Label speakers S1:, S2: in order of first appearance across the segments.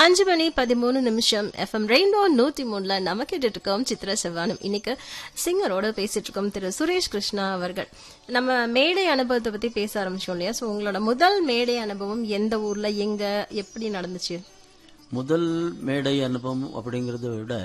S1: அஞ்சு மணி பதிமூணு நிமிஷம் எஃப்எம் ரெயின்போ நூத்தி மூணுல நம்ம கேட்டுட்டு இருக்கோம் சித்திர செவ்வானம் இன்னைக்கு சிங்கரோட பேசிட்டு இருக்கோம் திரு சுரேஷ் கிருஷ்ணா அவர்கள் நம்ம மேடை அனுபவத்தை பத்தி பேச ஆரம்பிச்சோம் இல்லையா சோ உங்களோட முதல் மேடை அனுபவம் எந்த ஊர்ல எங்க எப்படி நடந்துச்சு
S2: முதல் மேடை அனுபவம் அப்படிங்கிறத விட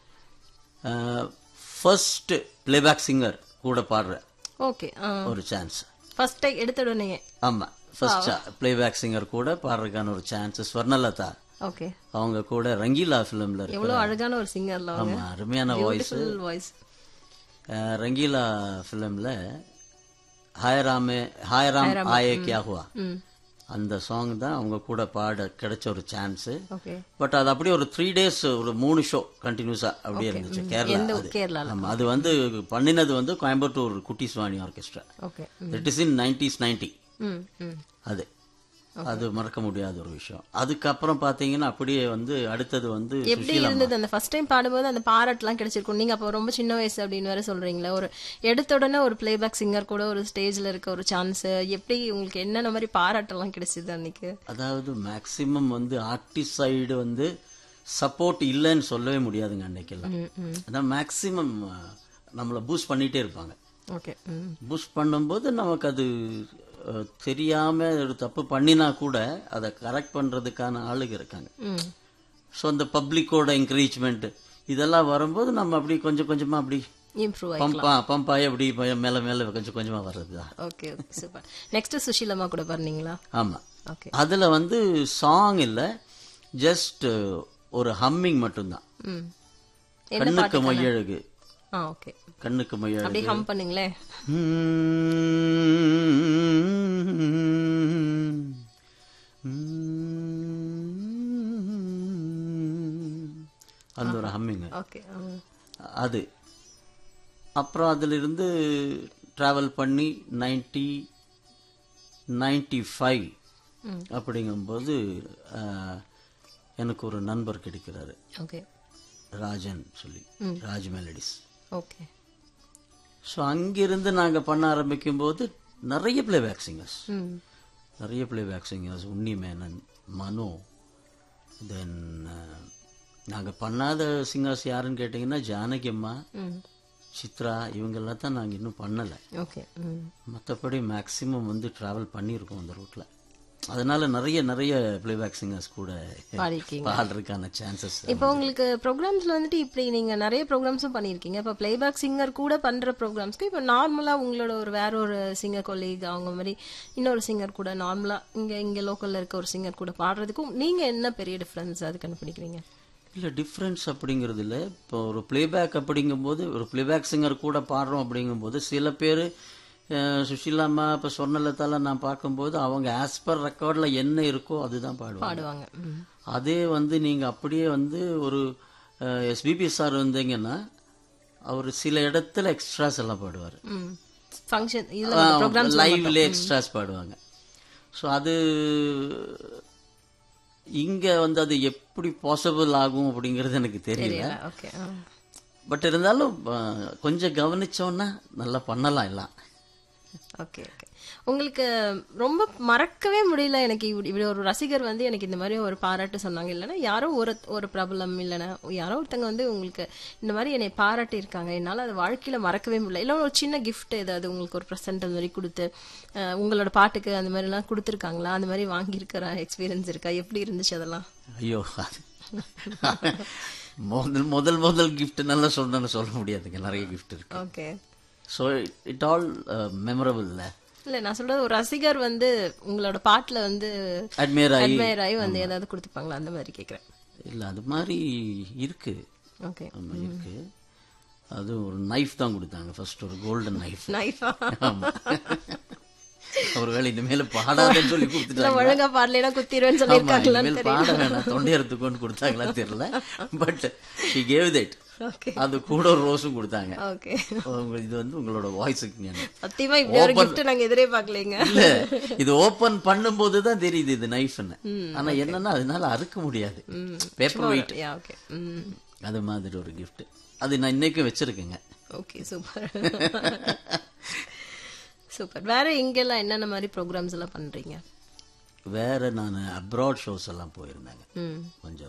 S2: ஃபர்ஸ்ட் பிளேபேக் சிங்கர் கூட பாடுற
S1: ஓகே
S2: ஒரு சான்ஸ்
S1: ஃபர்ஸ்ட் எடுத்த உடனே
S2: ஆமா ஃபர்ஸ்ட் பிளேபேக் சிங்கர் கூட பாடுறதுக்கான ஒரு சான்ஸ் ஸ்வர்ணலதா
S1: ஓகே
S2: அவங்க கூட ரங்கீலா ஃபிலிம்ல இருக்கு
S1: எவ்வளவு அழகான ஒரு சிங்கர்ல அவங்க
S2: ஆமா அருமையான வாய்ஸ்
S1: வாய்ஸ்
S2: ரங்கீலா ஃபிலிம்ல ஹாயராமே ஹாயராம் ஆயே கியா ஹுவா
S1: ம்
S2: அந்த சாங் தான் அவங்க கூட பாட கிடைச்ச ஒரு சான்ஸ்
S1: ஓகே
S2: பட் அது அப்படியே ஒரு த்ரீ டேஸ் ஒரு மூணு ஷோ கண்டினியூஸா அப்படியே இருந்துச்சு கேரளா
S1: எந்த
S2: அது.
S1: கேரளால
S2: ஆமா அது வந்து பண்ணினது வந்து கோயம்புத்தூர் குட்டி சுவாணி orchestra
S1: okay
S2: it is in nineties ninety
S1: hmm hmm
S2: அது அது மறக்க முடியாத ஒரு விஷயம் அதுக்கப்புறம் பாத்தீங்கன்னா அப்படியே வந்து அடுத்தது வந்து
S1: எப்படி இருந்தது அந்த ஃபர்ஸ்ட் டைம் பாடும்போது அந்த பாராட்டுலாம் கிடைச்சிருக்கும் நீங்க அப்போ ரொம்ப சின்ன வயசு அப்படின்னு வேற சொல்றீங்களா ஒரு எடுத்த உடனே ஒரு பிளேபேக் சிங்கர் கூட ஒரு ஸ்டேஜ்ல இருக்க ஒரு சான்ஸ் எப்படி உங்களுக்கு என்னென்ன மாதிரி பாராட்டெல்லாம் கிடைச்சது அன்னைக்கு
S2: அதாவது மேக்சிமம் வந்து ஆர்டிஸ்ட் சைடு வந்து சப்போர்ட் இல்லைன்னு சொல்லவே முடியாதுங்க அன்னைக்கெல்லாம்
S1: ம் ம்
S2: அதான் மேக்சிமம் நம்மளை பூஸ்ட் பண்ணிட்டே இருப்பாங்க
S1: ஓகே ம்
S2: பூஸ்ட் பண்ணும்போது நமக்கு அது அஹ், தெரியாம ஒரு தப்பு பண்ணினா கூட அதை கரெக்ட் பண்றதுக்கான ஆளுங்க இருக்காங்க
S1: ம்
S2: ஸோ அந்த பப்ளிக்கோட என்கரேஜ்மெண்ட் இதெல்லாம் வரும்போது நம்ம அப்படி கொஞ்சம் கொஞ்சமா அப்படி
S1: இம்ப்ரூவ் ஆகி
S2: பம்பா பம்ப் ஆகி அப்படி ப- மேல மேல கொஞ்சம் கொஞ்சமா வர்றது தான்
S1: ஓகே சூப்பர் நெக்ஸ்ட் சுஷீலம்மா கூட பண்ணீங்களா
S2: ஆமா
S1: ஓகே
S2: அதுல வந்து சாங் இல்ல ஜஸ்ட் ஒரு ஹம்மிங் மட்டும்தான்
S1: ம்
S2: கண்ணுக்கு மையழகு
S1: ஆ ஓகே
S2: கண்ணுக்கு மையழகு
S1: அப்படியே ஹம் பண்ணுங்களே
S2: அந்த ஒரு ஹம்மிங்
S1: ஓகே
S2: அது அப்புறம் அதிலிருந்து டிராவல் பண்ணி நைன்டி நைன்டி ஃபைவ் அப்படிங்கும்போது அஹ், எனக்கு ஒரு நண்பர் கிடைக்கிறாரு
S1: ஓகே
S2: ராஜன் சொல்லி ராஜ் மெலடிஸ்
S1: ஓகே
S2: ஸோ அங்கிருந்து நாங்கள் பண்ண ஆரம்பிக்கும் போது நிறைய பிளேபேக் சிங்கர்ஸ்
S1: ம்
S2: நிறைய playback singers Unni Menon Mano then நாங்கள் பண்ணாத சிங்கர்ஸ் யாருன்னு கேட்டிங்கன்னா ஜானகி அம்மா
S1: ம்
S2: சித்ரா இவங்கெல்லாம் தான் நாங்கள் இன்னும் பண்ணலை
S1: ஓகே ம்
S2: மற்றபடி மேக்ஸிமம் வந்து ட்ராவல் பண்ணியிருக்கோம் அந்த ரூட்டில் அதனால நிறைய நிறைய பிளேபேக் சிங்கர்ஸ் கூட
S1: பாடிருக்கீங்க
S2: பாடுறதுக்கான சான்சஸ்
S1: இப்போ உங்களுக்கு ப்ரோக்ராம்ஸ்ல வந்துட்டு இப்படி நீங்க நிறைய ப்ரோக்ராம்ஸும் பண்ணிருக்கீங்க இப்போ பிளேபேக் சிங்கர் கூட பண்ற ப்ரோக்ராம்ஸ்க்கு இப்போ நார்மலா உங்களோட ஒரு வேற ஒரு சிங்கர் கொலீக் அவங்க மாதிரி இன்னொரு சிங்கர் கூட நார்மலா இங்க இங்க லோக்கல்ல இருக்க ஒரு சிங்கர் கூட பாடுறதுக்கும் நீங்க என்ன பெரிய டிஃபரன்ஸ் அது கண்டுபிடிக்கிறீங்க
S2: இல்லை டிஃப்ரென்ஸ் அப்படிங்கிறது இல்லை இப்போ ஒரு பிளேபேக் அப்படிங்கும்போது ஒரு பிளேபேக் சிங்கர் கூட பாடுறோம் அப்படிங்கும்போது சில பேர் சுஷிலாமா இப்போ சொன்னலத்தால நான் பார்க்கும்போது அவங்க ஆஸ் பர் ரெக்கார்டில் என்ன இருக்கோ அதுதான் பாடுவாங்க
S1: பாடுவாங்க ம்.
S2: அதே வந்து நீங்கள் அப்படியே வந்து ஒரு எஸ்பிபி சார் வந்தீங்கன்னா அவர் சில இடத்துல எக்ஸ்ட்ராஸ் எல்லாம் பாடுவார்
S1: ம் ஃபங்க்ஷன் இதுல ப்ரோக்ராம்ஸ்
S2: லைவ்ல எக்ஸ்ட்ராஸ் பாடுவாங்க ஸோ அது இங்க வந்து அது எப்படி பாசிபிள் ஆகும் அப்படிங்கிறது எனக்கு தெரியல
S1: ஓகே
S2: பட் இருந்தாலும் அஹ், கொஞ்சம் கவனிச்சோன்னா நல்லா பண்ணலாம் எல்லாம்
S1: ஓகே ஓகே உங்களுக்கு ரொம்ப மறக்கவே முடியல எனக்கு இப்படி இப்படி ஒரு ரசிகர் வந்து எனக்கு இந்த மாதிரி ஒரு பாராட்டு சொன்னாங்க இல்லைன்னா யாரோ ஒரு ஒரு பிரபலம் இல்லைன்னா யாரோ ஒருத்தங்க வந்து உங்களுக்கு இந்த மாதிரி என்னை பாராட்டி இருக்காங்க என்னால் அது வாழ்க்கையில மறக்கவே முடியல இல்லை ஒரு சின்ன gift ஏதாவது உங்களுக்கு ஒரு ப்ரெசென்ட் அந்த மாதிரி கொடுத்து அஹ், உங்களோட பாட்டுக்கு அந்த மாதிரிலாம் கொடுத்துருக்காங்களா அந்த மாதிரி வாங்கியிருக்கிற எக்ஸ்பீரியன்ஸ் இருக்கா எப்படி இருந்துச்சு அதெல்லாம்
S2: ஐயோ அது முதல் முதல் முதல் கிஃப்ட் நல்லா சொல்லணும்னு சொல்ல முடியாதுங்க நிறைய கிஃப்ட் இருக்கு
S1: okay
S2: so it all memorable
S1: இல்ல நான் சொல்றது ஒரு ரசிகர் வந்து உங்களோட பாட்டுல வந்து
S2: அட்மையர் ஆகி
S1: அட்மையர் ஆகி வந்து ஏதாவது கொடுத்துப்பாங்களா அந்த மாதிரி கேக்குறேன்
S2: இல்லை அது மாதிரி இருக்கு
S1: ஓகே
S2: ஆமா இருக்கு அது ஒரு நைஃப் தான் கொடுத்தாங்க ஃபர்ஸ்ட் ஒரு கோல்டன் நைஃப்
S1: நைஃபா
S2: ஆமா ஒருவேளை இனிமேல பாடாதன்னு சொல்லி
S1: இல்ல
S2: கொடுத்துட்டாங்க
S1: ஒழுங்கா பாடலைன்னா குத்திடுவேன்னு
S2: ஆமா,
S1: சொல்லியிருக்காங்களான்னு
S2: இனிமேல் பாட வேணாம் தொண்டையறுத்து கொண்டு கொடுத்தாங்களா தெரியல but she gave that
S1: okay
S2: அது கூட ஒரு ரோஸும் கொடுத்தாங்க
S1: ஓகே
S2: உங்க- இது வந்து உங்களோட வாய்ஸுக்கு ஞானம்
S1: சத்தியமா இப்படி ஒரு gift நாங்க எதிரே பாக்கலீங்க
S2: இல்ல இது ஓபன் பண்ணும்போது தான் தெரியுது இது நைஃப்னு ஆனா என்னன்னா அதனால அறுக்க முடியாது பேப்பர் வெயிட்
S1: யா ஓகே ம்
S2: அது மாதிரி ஒரு gift அது நான் இன்னைக்கும் வச்சிருக்கேங்க
S1: ஓகே சூப்பர் சூப்பர் வேற எங்கெல்லாம் என்னென்ன மாதிரி ப்ரோக்ராம்ஸ் எல்லாம் பண்றீங்க
S2: வேற நான் அப்ராட் ஷோஸ் எல்லாம் போயிருந்தேங்க
S1: ம்
S2: கொஞ்சம்